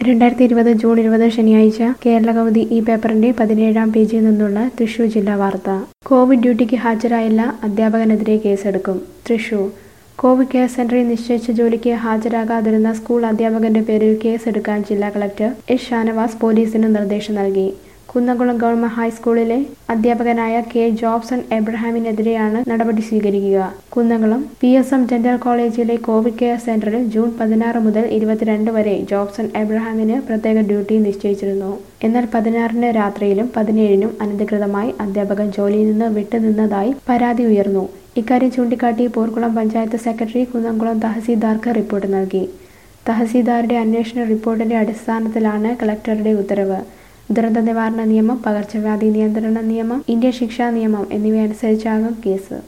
രണ്ടായിരത്തി ഇരുപത് ജൂൺ ഇരുപത് ശനിയാഴ്ച കേരളകൗമുദി ഈ പേപ്പറിന്റെ പതിനേഴാം പേജിൽ നിന്നുള്ള തൃശൂർ ജില്ലാ വാർത്ത കോവിഡ് ഡ്യൂട്ടിക്ക് ഹാജരായില്ല അധ്യാപകനെതിരെ കേസെടുക്കും തൃശൂർ കോവിഡ് കെയർ സെന്ററിൽ നിശ്ചയിച്ച ജോലിക്ക് ഹാജരാകാതിരുന്ന സ്കൂൾ അധ്യാപകന്റെ പേരിൽ കേസെടുക്കാൻ ജില്ലാ കളക്ടർ എസ് ഷാനവാസ് പോലീസിന് നിർദ്ദേശം നൽകി കുന്നംകുളം ഗവൺമെന്റ് ഹൈസ്കൂളിലെ അധ്യാപകനായ കെ ജോബ്സൺ എബ്രഹാമിനെതിരെയാണ് നടപടി സ്വീകരിക്കുക Kunnamkulam P S M dental കോളേജിലെ കോവിഡ് കെയർ സെന്ററിൽ ജൂൺ പതിനാറ് മുതൽ ഇരുപത്തിരണ്ട് വരെ ജോബ്സൺ എബ്രഹാമിന് പ്രത്യേക ഡ്യൂട്ടി നിശ്ചയിച്ചിരുന്നു എന്നാൽ പതിനാറിന് രാത്രിയിലും പതിനേഴിനും അനധികൃതമായി അധ്യാപകൻ ജോലിയിൽ നിന്ന് വിട്ടുനിന്നതായി പരാതി ഉയർന്നു ഇക്കാര്യം ചൂണ്ടിക്കാട്ടി പോർക്കുളം പഞ്ചായത്ത് സെക്രട്ടറി കുന്നംകുളം തഹസീൽദാർക്ക് റിപ്പോർട്ട് നൽകി തഹസീൽദാരുടെ അന്വേഷണ റിപ്പോർട്ടിന്റെ അടിസ്ഥാനത്തിലാണ് കളക്ടറുടെ ഉത്തരവ് ദുരന്ത നിവാരണ നിയമം പകർച്ചവ്യാധി നിയന്ത്രണ നിയമം ഇന്ത്യൻ ശിക്ഷാ നിയമം എന്നിവയനുസരിച്ചാകും കേസ്